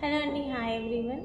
hello అండి hi everyone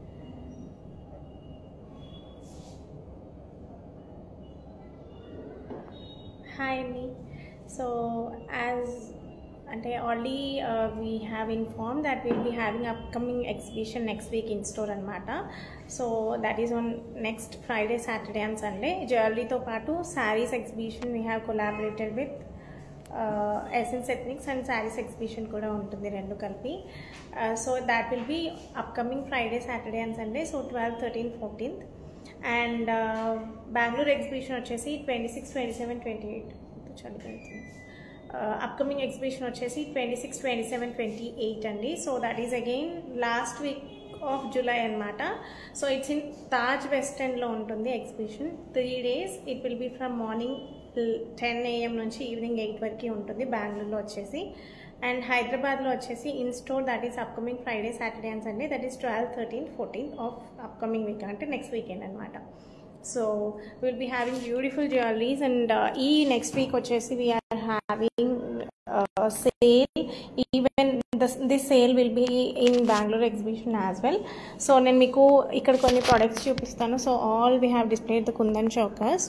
hi అండి so as అంటే already we have inform that will be having upcoming exhibition next week in store అనమాట so that is on next Friday Saturday and Sunday జ్యువెలరీతో పాటు saris exhibition we have collaborated with Essence Ethnics and saris exhibition కూడా ఉంటుంది రెండు కలిపి so that will be upcoming Friday Saturday and Sunday so twelve thirteen fourteenth and Bengaluru exhibition వచ్చేసి twenty six twenty seven twenty eight చదివింది upcoming exhibition వచ్చేసి twenty six twenty seven twenty eight అండి so that is again last week of July అనమాట so it's in Taj west ఎండ్లో ఉంటుంది exhibition three days it will be from morning ten AM నుంచి evening eight వరకు ఉంటుంది బెంగళూరులో వచ్చేసి అండ్ హైదరాబాద్లో వచ్చేసి in store that is upcoming Friday Saturday and Sunday that is twelve thirteen fourteen of upcoming week అంటే నెక్స్ట్ వీకెండ్ అనమాట so will be having beautiful jewelleries and ఈ నెక్స్ట్ వీక్ వచ్చేసి we are having sale even this sale will be in Bengaluru exhibition as well so నేను మీకు ఇక్కడ కొన్ని products చూపిస్తాను so all we have displayed the kundan chokers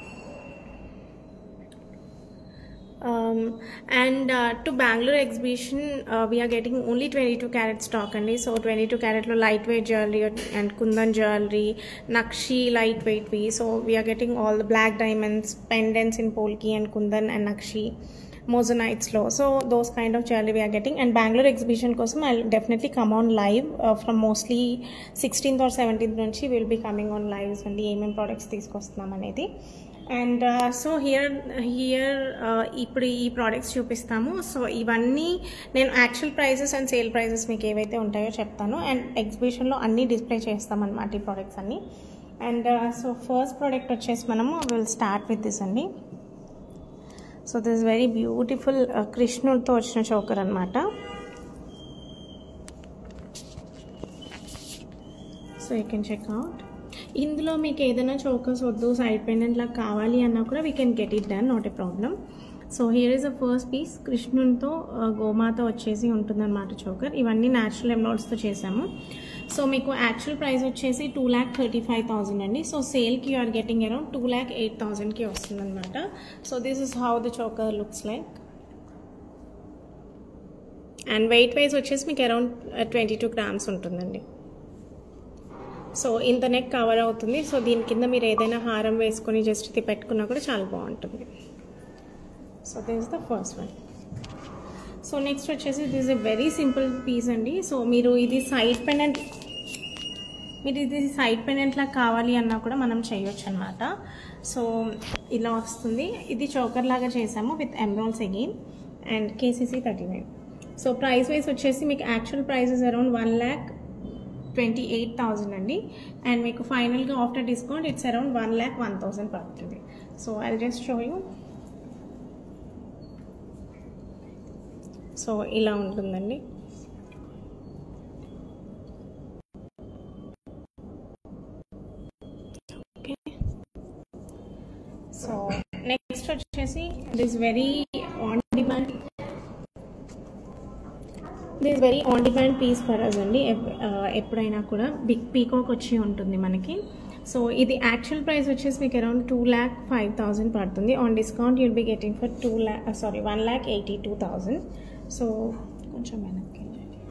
um, and uh, to Bangalore exhibition uh, we are getting only 22 carat stock అండి so twenty two క్యారెట్లో light weight jewellery and kundan jewellery nakshi light వెయిట్వి so we are getting all the black diamonds pendants in polki and kundan and nakshi మోజనైట్స్లో so those kind of jewellery we are getting and Bengaluru exhibition కోసం I definitely come on live from mostly sixteenth or seventeenth నుంచి will be coming on lives అండి ఏమేమి products తీసుకొస్తున్నాం అనేది and so here here ఇప్పుడు ఈ products చూపిస్తాము సో ఇవన్నీ నేను actual prices and sale prices మీకు ఏవైతే ఉంటాయో చెప్తాను అండ్ ఎగ్జిబిషన్లో అన్నీ డిస్ప్లే చేస్తామన్నమాట ఈ ప్రోడక్ట్స్ అన్నీ అండ్ సో ఫస్ట్ ప్రోడక్ట్ వచ్చేసి మనము విల్ స్టార్ట్ విత్ దిస్ అండి సో దిస్ వెరీ బ్యూటిఫుల్ కృష్ణుడితో వచ్చిన చోకర్ అనమాట so you can check out ఇందులో మీకు ఏదైనా చోకర్స్ వద్దు సైడ్ పెండెంట్ లాగా కావాలి అన్నా కూడా we can get it done not a problem so here is the first piece కృష్ణునితో గోమాత వచ్చేసి ఉంటుందన్నమాట చోకర్ ఇవన్నీ న్యాచురల్ ఎమరాల్డ్స్తో చేసాము సో మీకు యాక్చువల్ ప్రైస్ వచ్చేసి two lakh thirty five thousand అండి సో సేల్కి you are getting around two lakh eight థౌసండ్కి వస్తుందన్నమాట so this is how the choker looks like and weight wise వచ్చేసి మీకు అరౌండ్ ట్వంటీ టూ గ్రామ్స్ ఉంటుందండి సో ఇంత నెక్ కవర్ అవుతుంది సో దీని కింద మీరు ఏదైనా హారం వేసుకొని జస్ట్ ఇది పెట్టుకున్నా కూడా చాలా బాగుంటుంది so this the first one so next వచ్చేసి this a very simple piece అండి సో మీరు ఇది సైడ్ పెండెంట్ మీరు ఇది సైడ్ పెండెంట్ లాగా కావాలి అన్నా కూడా మనం చేయొచ్చు అనమాట సో ఇలా వస్తుంది ఇది చోకర్ లాగా చేసాము with emeralds again and KCC thirty nine so price wise వచ్చేసి మీకు actual prices around one lakh twenty eight thousand అండి అండ్ మీకు ఫైనల్గా after discount it's around one lakh one thousand పడుతుంది so I just show you so ఇలా ఉంటుందండి okay so next వచ్చేసి it is very on demand this very on demand piece for us అండి ఎప్పుడైనా కూడా బిగ్ పీకాక్ వచ్చి ఉంటుంది మనకి సో ఇది యాక్చువల్ ప్రైస్ వచ్చేసి మీకు around two lakh five thousand పడుతుంది on discount you'll be getting for two lakh sorry one lakh eighty two thousand so కొంచెం వెనక్కి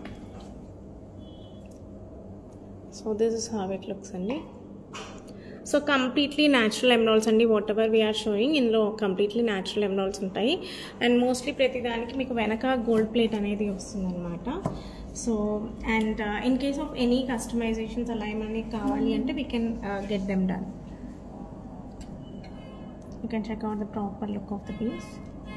so this is how it looks అండి సో కంప్లీట్లీ న్యాచురల్ ఎమరాల్స్ అండి వాట్ ఎవర్ వీఆర్ షోయింగ్ ఇందులో completely natural emeralds ఉంటాయి and mostly ప్రతిదానికి మీకు వెనక gold plate అనేది వస్తుందన్నమాట so and in case of any customisations అలా ఏమైనా కావాలి అంటే we can get them done you can check out the proper look of the piece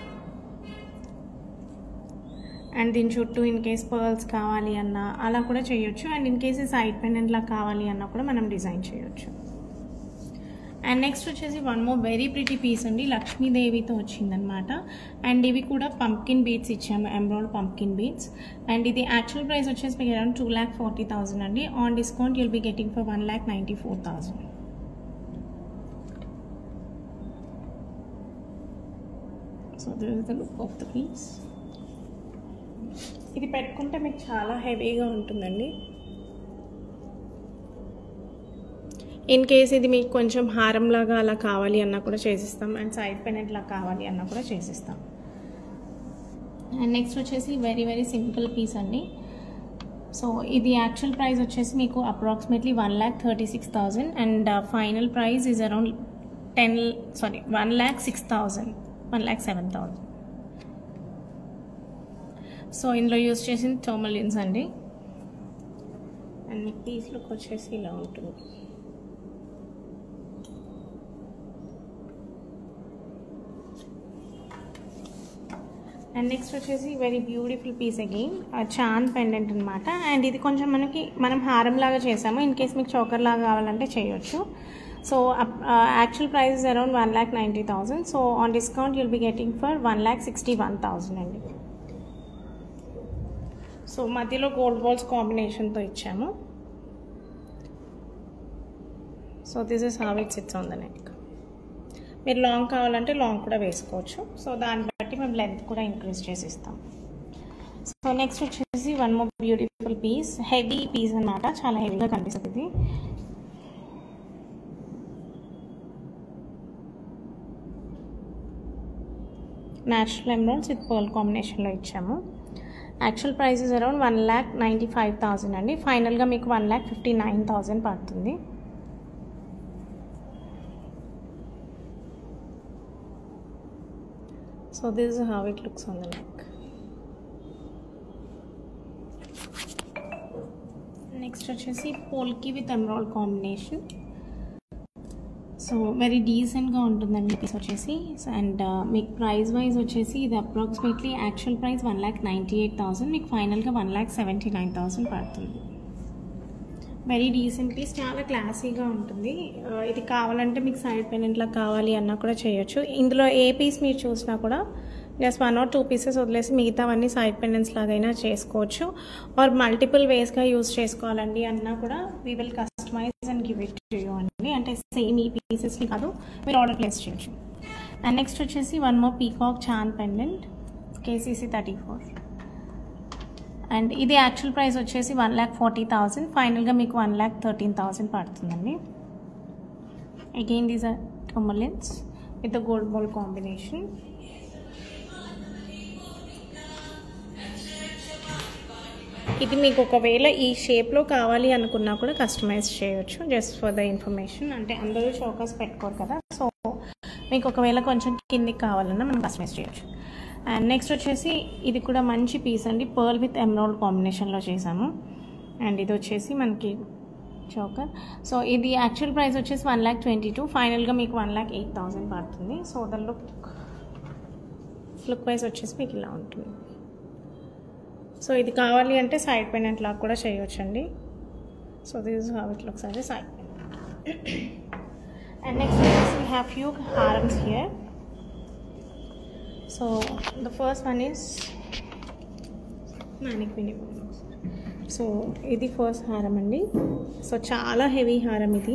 and దీని చుట్టూ ఇన్ కేస్ పర్ల్స్ కావాలి అన్నా అలా కూడా చేయొచ్చు and in case side pendant లా కావాలి అన్నా కూడా మనం డిజైన్ చేయొచ్చు అండ్ నెక్స్ట్ వచ్చేసి one more very pretty piece అండి లక్ష్మీదేవితో వచ్చిందనమాట అండ్ ఇవి కూడా పంప్కిన్ బీట్స్ ఇచ్చాము ఎంబ్రాయిడ్ పంప్కిన్ బీట్స్ అండ్ ఇది యాక్చువల్ ప్రైస్ వచ్చేసి మీకు around two lakh forty thousand అండి on discount you'll be getting for one lakh ninety four thousand so this is the look of the piece ఇది పెట్టుకుంటే మీకు చాలా హెవీగా ఉంటుందండి ఇన్ కేస్ ఇది మీకు కొంచెం హారంలాగా అలా కావాలి అన్నా కూడా చేసిస్తాం అండ్ సైడ్ పెనెంట్ లాగా కావాలి అన్నా కూడా చేసిస్తాం అండ్ నెక్స్ట్ వచ్చేసి వెరీ వెరీ సింపుల్ పీస్ అండి సో ఇది యాక్చువల్ ప్రైస్ వచ్చేసి మీకు approximately one lakh thirty six thousand and final price is around ten sorry one lakh six thousand one lakh seven thousand so ఇందులో యూస్ చేసిన టోమలిన్స్ అండి అండ్ మీకు piece look వచ్చేసి ఇలా ఉంటుంది అండ్ నెక్స్ట్ వచ్చేసి very beautiful piece again chain pendant అనమాట and ఇది కొంచెం మనకి మనం హారం లాగా చేసాము ఇన్ కేస్ మీకు చోకర్ లాగా కావాలంటే చేయొచ్చు so actual price around one lakh ninety thousand so on discount you'll be getting for one lakh sixty one thousand అండి సో మధ్యలో గోల్డ్ బాల్స్ కాంబినేషన్తో ఇచ్చాము so this is how it's it's on the neck మీరు long కావాలంటే long కూడా వేసుకోవచ్చు so దాన్ని బట్టి మేము లెంత్ కూడా ఇంక్రీజ్ చేసి ఇస్తాం సో నెక్స్ట్ వచ్చేసి one more beautiful piece heavy piece అనమాట చాలా హెవీగా కనిపిస్తుంది ఇది న్యాచురల్ ఎమరాల్డ్స్ విత్ పర్ల్ కాంబినేషన్లో ఇచ్చాము actual price is around one lakh ninety five thousand అండి ఫైనల్గా మీకు one lakh fifty nine thousand పడుతుంది so this is how it looks on the neck next వచ్చేసి polki with emerald combination so very డీసెంట్గా ఉంటుందండి piece వచ్చేసి అండ్ మీకు ప్రైస్ వైజ్ వచ్చేసి ఇది approximately actual price one lakh ninety eight thousand మీకు ఫైనల్గా one lakh seventy nine thousand పడుతుంది వెరీ డీసెంట్ పీస్ చాలా క్లాసీగా ఉంటుంది ఇది కావాలంటే మీకు సైడ్ పెనెంట్లా కావాలి అన్నా కూడా చేయొచ్చు ఇందులో ఏ పీస్ మీరు చూసినా కూడా just one or two pieces వదిలేసి మిగతావన్నీ సైడ్ పెండెంట్స్ లాగైనా చేసుకోవచ్చు ఆర్ మల్టిపుల్ వేస్గా యూస్ చేసుకోవాలండి అన్నా కూడా we will customise and give it to you అండి అంటే సేమ్ ఈ పీసెస్ని కాదు మీరు ఆర్డర్ ప్లేస్ చేయొచ్చు అండ్ నెక్స్ట్ వచ్చేసి one more peacock chain pendant KCC thirty four and ఇది యాక్చువల్ ప్రైస్ వచ్చేసి వన్ ల్యాక్ ఫార్టీ థౌజండ్ ఫైనల్గా మీకు వన్ ల్యాక్ థర్టీన్ థౌజండ్ పడుతుందండి again these are tourmalines with the gold ball combination ఇది మీకు ఒకవేళ ఈ షేప్లో కావాలి అనుకున్నా కూడా కస్టమైజ్ చేయొచ్చు జస్ట్ ఫర్ ద ఇన్ఫర్మేషన్ అంటే అందరూ చౌకాస్ పెట్టుకోరు కదా సో మీకు ఒకవేళ కొంచెం కిందికి కావాలన్నా మనం కస్టమైజ్ చేయొచ్చు అండ్ నెక్స్ట్ వచ్చేసి ఇది కూడా మంచి పీస్ అండి పర్ల్ విత్ ఎమరాల్డ్ కాంబినేషన్లో చేసాము అండ్ ఇది వచ్చేసి మనకి చౌకర్ సో ఇది యాక్చువల్ ప్రైస్ వచ్చేసి వన్ ల్యాక్ ట్వంటీ టూ ఫైనల్గా మీకు వన్ ల్యాక్ ఎయిట్ థౌసండ్ పడుతుంది so the look look wise వచ్చేసి మీకు ఇలా ఉంటుంది సో ఇది కావాలి అంటే సైడ్ పెనెంట్ లాగా కూడా చేయొచ్చండి so this how it looks అంటే side pendant and next we have few హారమ్స్ here so the first one is మ్యానిక్ విని సో ఇది ఫస్ట్ హారం అండి సో చాలా హెవీ హారం ఇది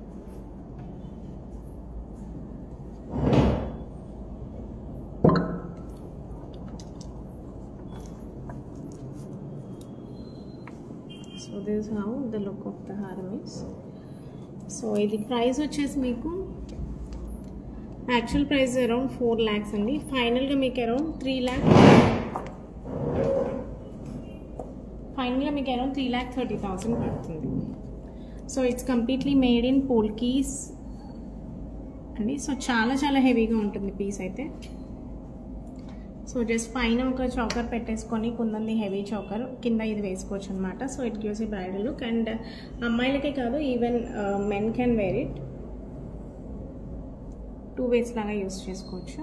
so this how the look of the హారం ఇస్ సో ఇది ప్రైస్ వచ్చేసి మీకు actual price around four lakhs అండి ఫైనల్గా మీకు అరౌండ్ త్రీ ల్యాక్ ఫైనల్గా మీకు around three lakh thirty thousand పడుతుంది so it's completely made in polkis అండి సో చాలా చాలా హెవీగా ఉంటుంది పీస్ అయితే సో జస్ట్ పైన ఒక చౌకర్ పెట్టేసుకొని కుందంది హెవీ చౌకర్ కింద ఇది వేసుకోవచ్చు అనమాట సో ఇట్ గివ్స్ ఈ బ్రైడల్ లుక్ అండ్ అమ్మాయిలకే కాదు even men can wear it too ways లాగా యూస్ చేసుకోవచ్చు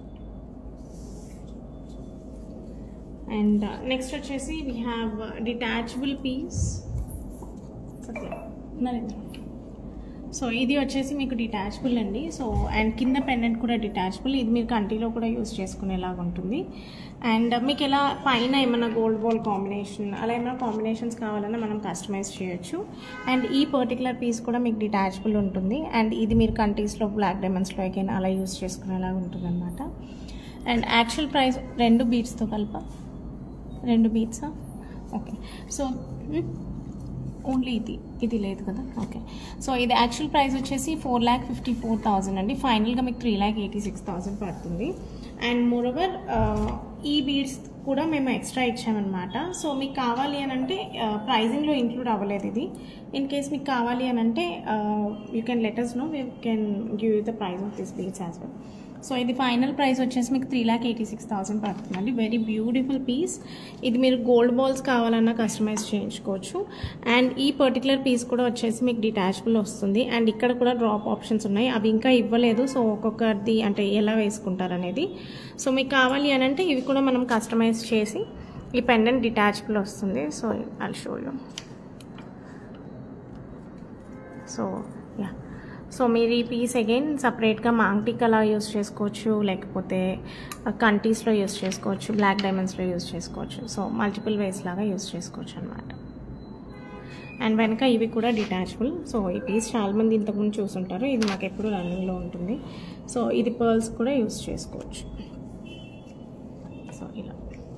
అండ్ నెక్స్ట్ వచ్చేసి we have detachable piece Narendra so ఇది వచ్చేసి మీకు డిటాచబుల్ అండి సో అండ్ కింద పెండెంట్ కూడా డిటాచబుల్ ఇది మీరు కంటిలో కూడా యూస్ చేసుకునేలాగా ఉంటుంది అండ్ మీకు ఎలా పైన ఏమైనా గోల్డ్ బాల్ కాంబినేషన్ అలా ఏమైనా కాంబినేషన్స్ కావాలన్నా మనం కస్టమైజ్ చేయొచ్చు అండ్ ఈ పర్టికులర్ పీస్ కూడా మీకు డిటాచబుల్ ఉంటుంది అండ్ ఇది మీరు కంటీస్లో బ్లాక్ డైమండ్స్లో ఎగైనా అలా యూస్ చేసుకునేలాగా ఉంటుంది అనమాట అండ్ యాక్చువల్ ప్రైస్ రెండు బీట్స్తో కలిప రెండు బీట్సా ఓకే సో ఓన్లీ ఇది ఇది లేదు కదా ఓకే సో ఇది యాక్చువల్ ప్రైస్ వచ్చేసి four lakh fifty four thousand అండి ఫైనల్గా మీకు three lakh eighty six thousand పడుతుంది అండ్ మోరోవర్ ఈ బీడ్స్ కూడా మేము ఎక్స్ట్రా ఇచ్చామన్నమాట సో మీకు కావాలి అని అంటే ప్రైజింగ్లో ఇంక్లూడ్ అవ్వలేదు ఇది ఇన్ కేస్ మీకు కావాలి అని అంటే you can letters no we can give you the price of this beads as well so ఇది ఫైనల్ ప్రైస్ వచ్చేసి మీకు three lakh eighty six thousand పడుతుందండి వెరీ బ్యూటిఫుల్ పీస్ ఇది మీరు గోల్డ్ బాల్స్ కావాలన్నా కస్టమైజ్ చేయించుకోవచ్చు అండ్ ఈ పర్టికులర్ పీస్ కూడా వచ్చేసి మీకు డిటాచబుల్ వస్తుంది అండ్ ఇక్కడ కూడా డ్రాప్ ఆప్షన్స్ ఉన్నాయి అవి ఇంకా ఇవ్వలేదు సో ఒక్కొక్కరిది అంటే ఎలా వేసుకుంటారు అనేది సో మీకు కావాలి అని అంటే ఇవి కూడా మనం కస్టమైజ్ చేసి ఈ పెండెంట్ డిటాచబుల్ వస్తుంది so I show you so yeah so మీరు ఈ పీస్ అగైన్ సపరేట్గా మాంగ్టిక్ అలా యూస్ చేసుకోవచ్చు లేకపోతే కంటీస్లో యూస్ చేసుకోవచ్చు బ్లాక్ డైమండ్స్లో యూస్ చేసుకోవచ్చు సో మల్టిపుల్ వేస్ లాగా యూస్ చేసుకోవచ్చు అనమాట అండ్ వెనక ఇవి కూడా డిటాచబుల్ సో ఈ పీస్ చాలామంది ఇంతకుముందు చూసుంటారు ఇది మాకు ఎప్పుడు రన్నింగ్లో ఉంటుంది సో ఇది పర్ల్స్ కూడా యూస్ చేసుకోవచ్చు సో ఇలా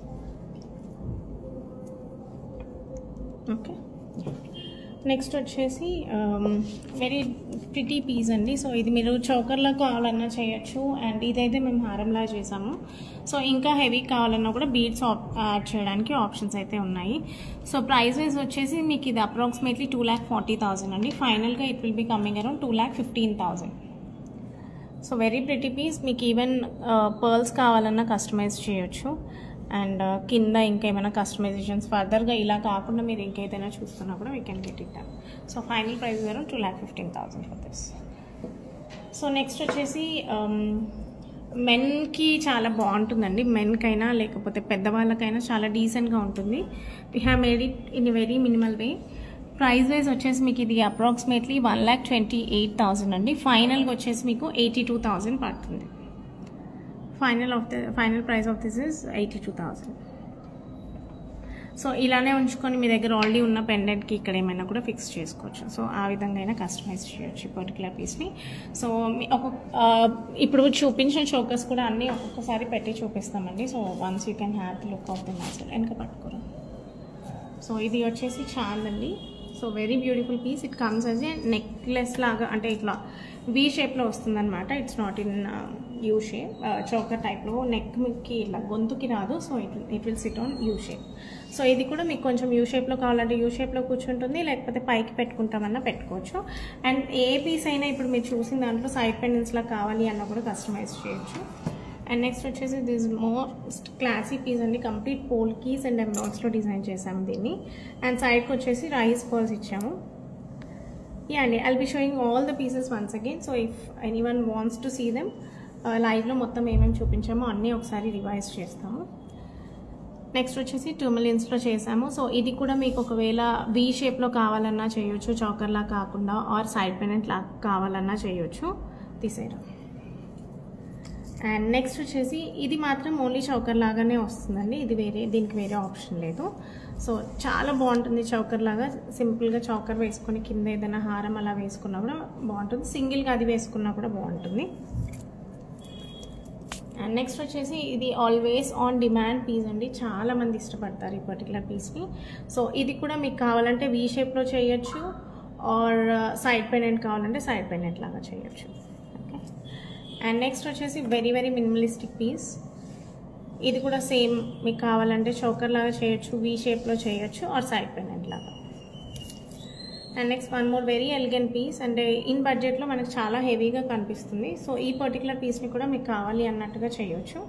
ఓకే నెక్స్ట్ వచ్చేసి వెరీ ప్రిటీ పీస్ అండి సో ఇది మీరు చౌకర్లా కావాలన్నా చేయొచ్చు అండ్ ఇదైతే మేము హారంలా చేసాము సో ఇంకా హెవీ కావాలన్నా కూడా బీడ్స్ యాడ్ చేయడానికి ఆప్షన్స్ అయితే ఉన్నాయి సో ప్రైస్ వైజ్ వచ్చేసి మీకు ఇది approximately two lakh forty thousand అండి ఫైనల్గా it will be coming around two lakh fifteen thousand so very pretty piece మీకు ఈవెన్ పర్ల్స్ కావాలన్నా కస్టమైజ్ చేయొచ్చు అండ్ కింద ఇంకేమైనా కస్టమైజేషన్స్ ఫర్దర్గా ఇలా కాకుండా మీరు ఇంకేదైనా చూస్తున్నా కూడా we can get it done so final price around two lakh fifteen thousand for this so next వచ్చేసి మెన్కి చాలా బాగుంటుందండి మెన్కైనా లేకపోతే పెద్దవాళ్ళకైనా చాలా డీసెంట్గా ఉంటుంది we have made it in very minimal way price wise వచ్చేసి మీకు ఇది approximately one lakh twenty eight thousand అండి ఫైనల్గా వచ్చేసి మీకు ఎయిటీ టూ థౌసండ్ పడుతుంది final of the final price of this is eighty two thousand so ఇలానే ఉంచుకొని మీ దగ్గర ఆల్రెడీ ఉన్న పెండెంట్కి ఇక్కడ ఏమైనా కూడా ఫిక్స్ చేసుకోవచ్చు సో ఆ విధంగా అయినా కస్టమైజ్ చేయొచ్చు ఈ పర్టికులర్ పీస్ని సో ఒక్కొక్క ఇప్పుడు చూపించిన చోకర్స్ కూడా అన్నీ ఒక్కొక్కసారి పెట్టి చూపిస్తామండి so once you can have the look of the match వెనక పట్టుకోరా సో ఇది వచ్చేసి చాలండి so very beautiful piece it comes as a necklace లాగా అంటే ఇట్లా వీ షేప్లో వస్తుందన్నమాట it's not in U shape choker టైప్లో నెక్కి ఇట్లా గొంతుకి రాదు so it it will sit on U shape so ఇది కూడా మీకు కొంచెం యూ షేప్లో కావాలంటే యూ షేప్లో కూర్చుంటుంది లేకపోతే పైకి పెట్టుకుంటామన్నా పెట్టుకోవచ్చు అండ్ ఏ పీస్ అయినా ఇప్పుడు మీరు చూసిన దాంట్లో సైడ్ పెండెన్స్లా కావాలి అన్న కూడా కస్టమైజ్ చేయొచ్చు అండ్ నెక్స్ట్ వచ్చేసి దిస్ మోస్ట్ క్లాసీ పీస్ అండి కంప్లీట్ పోల్ కీస్ అండ్ ఎంబ్రాయిడ్స్లో డిజైన్ చేసాము దీన్ని అండ్ సైడ్కి వచ్చేసి రైస్ పర్ల్స్ ఇచ్చాము యా అండి I'll be showing all the pieces once again so if any one wants to see them లైవ్లో మొత్తం ఏమేమి చూపించామో అన్నీ ఒకసారి రివైజ్ చేస్తాము నెక్స్ట్ వచ్చేసి టూమిలియన్స్లో చేసాము సో ఇది కూడా మీకు ఒకవేళ వీ షేప్లో కావాలన్నా చేయొచ్చు చాకర్లా కాకుండా ఆర్ సైడ్ పెనెంట్ లా కావాలన్నా చేయొచ్చు తీసేయడం అండ్ నెక్స్ట్ వచ్చేసి ఇది మాత్రం ఓన్లీ చౌకర్ లాగానే వస్తుందండి ఇది వేరే దీనికి వేరే ఆప్షన్ లేదు సో చాలా బాగుంటుంది చౌకర్ లాగా సింపుల్గా చౌకర్ వేసుకొని కింద ఏదైనా హారం అలా వేసుకున్నా కూడా బాగుంటుంది సింగిల్గా అది వేసుకున్నా కూడా బాగుంటుంది అండ్ నెక్స్ట్ వచ్చేసి ఇది ఆల్వేస్ ఆన్ డిమాండ్ పీస్ అండి చాలా మంది ఇష్టపడతారు ఈ పర్టికులర్ పీస్ని సో ఇది కూడా మీకు కావాలంటే వీ షేప్లో చేయొచ్చు ఆర్ సైడ్ పెండెంట్ కావాలంటే సైడ్ పెండెంట్ లాగా చేయొచ్చు ఓకే అండ్ నెక్స్ట్ వచ్చేసి వెరీ వెరీ మినిమలిస్టిక్ పీస్ ఇది కూడా సేమ్ మీకు కావాలంటే చౌకర్ లాగా చేయొచ్చు వీ షేప్లో చేయొచ్చు ఆర్ సైడ్ పెండెంట్ లాగా and next one more very elegant piece అంటే ఇన్ బడ్జెట్లో మనకు చాలా హెవీగా కనిపిస్తుంది సో ఈ పర్టికులర్ పీస్ని కూడా మీకు కావాలి అన్నట్టుగా చేయొచ్చు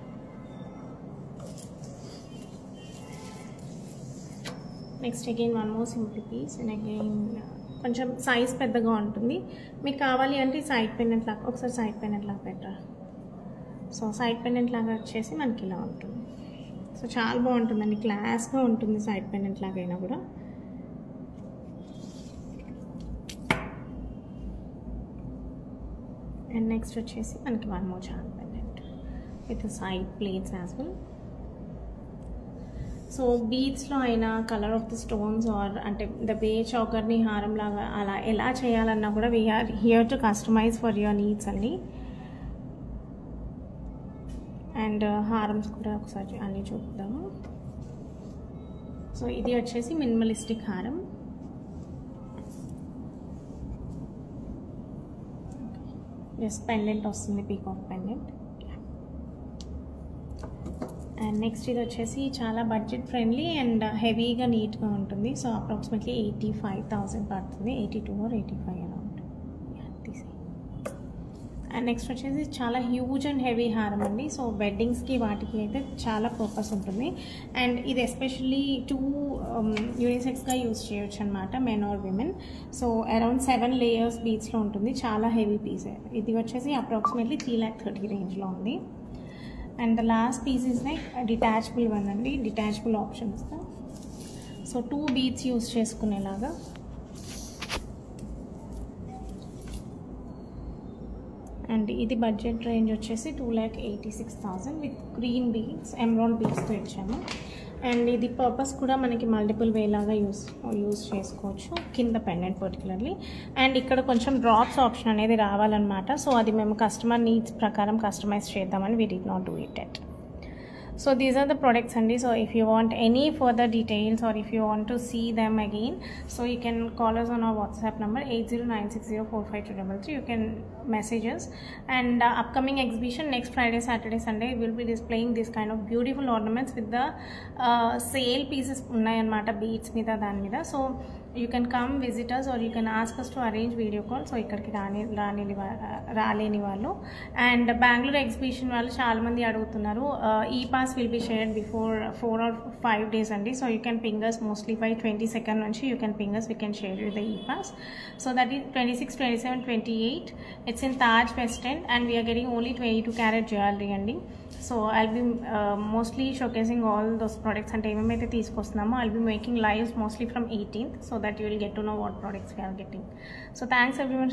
next again one more simple piece and again కొంచెం సైజ్ పెద్దగా ఉంటుంది మీకు కావాలి అంటే సైడ్ పెండెంట్ లాగా ఒకసారి సైడ్ పెండెంట్ లాగా పెట్టరా సో సైడ్ పెండెంట్ లాగా వచ్చేసి మనకి ఇలా ఉంటుంది సో చాలా బాగుంటుందండి క్లాస్గా ఉంటుంది సైడ్ పెండెంట్ లాగా అయినా కూడా అండ్ నెక్స్ట్ వచ్చేసి మనకి one more chain pendant with side plates as well so బీడ్స్లో అయినా colour of the stones or అంటే ద వే చౌకర్ని హారం లాగా అలా ఎలా చేయాలన్నా కూడా we are here to customise for your needs అండి అండ్ హారమ్స్ కూడా ఒకసారి అన్నీ చూపుదాము సో ఇది వచ్చేసి మినిమలిస్టిక్ హారం ఎస్ పెండెంట్ వస్తుంది పీకాక్ పెండెంట్ అండ్ నెక్స్ట్ ఇది వచ్చేసి చాలా బడ్జెట్ ఫ్రెండ్లీ అండ్ హెవీగా నీట్గా ఉంటుంది so approximately eighty five thousand పడుతుంది eighty two or eighty five around తీసి అండ్ నెక్స్ట్ వచ్చేసి చాలా హ్యూజ్ అండ్ హెవీ హారం అండి సో వెడ్డింగ్స్కి వాటికి అయితే చాలా పర్పస్ ఉంటుంది అండ్ ఇది ఎస్పెషల్లీ టూ యూనిసెక్స్గా యూస్ చేయొచ్చు అనమాట men or women so around seven layers బీచ్లో ఉంటుంది చాలా హెవీ పీస్ ఇది వచ్చేసి అప్రాక్సిమేట్లీ త్రీ ల్యాక్ థర్టీ రేంజ్లో ఉంది and the last piece is like detachable one అండి డిటాచబుల్ ఆప్షన్ ఇస్తాం సో టూ బీట్స్ యూస్ చేసుకునేలాగా అండ్ ఇది బడ్జెట్ రేంజ్ వచ్చేసి two lakh eighty six thousand with green beads emerald బీడ్స్తో ఇచ్చాము అండ్ ఇది పర్పస్ కూడా మనకి మల్టిపుల్ వేలాగా యూస్ యూస్ చేసుకోవచ్చు కింద పెండెంట్ పర్టికులర్లీ అండ్ ఇక్కడ కొంచెం డ్రాప్స్ ఆప్షన్ అనేది రావాలన్నమాట సో అది మేము కస్టమర్ నీడ్స్ ప్రకారం కస్టమైజ్ చేద్దామని we did not do it at so these are the products handy so if you want any further details or if you want to see them again so you can call us on our whatsapp number 809604523 you can message us and uh, upcoming exhibition next friday saturday sunday we'll be displaying this kind of beautiful ornaments with the uh, sale pieces ఉన్నాయన్నమాట beads మీద దాని మీద so you can come visitors or you can ask us to arrange video call so ఇక్కడికి రాని రాని రాలేని వాళ్ళు and Bengaluru exhibition వాళ్ళు చాలామంది అడుగుతున్నారు ఈ pass will be shared before four or five days అండి so you can ping us mostly by twenty second నుంచి you can ping us we can share you the ఈ pass so that is twenty six twenty seven twenty eight it's in Taj West End and we are getting only twenty two carat jewellery అండి so I'll be mostly showcasing all those products అంటే ఏమేమైతే తీసుకొస్తున్నామో I'll be making lives mostly from eighteenth so that you will get to know what products we are getting so thanks everyone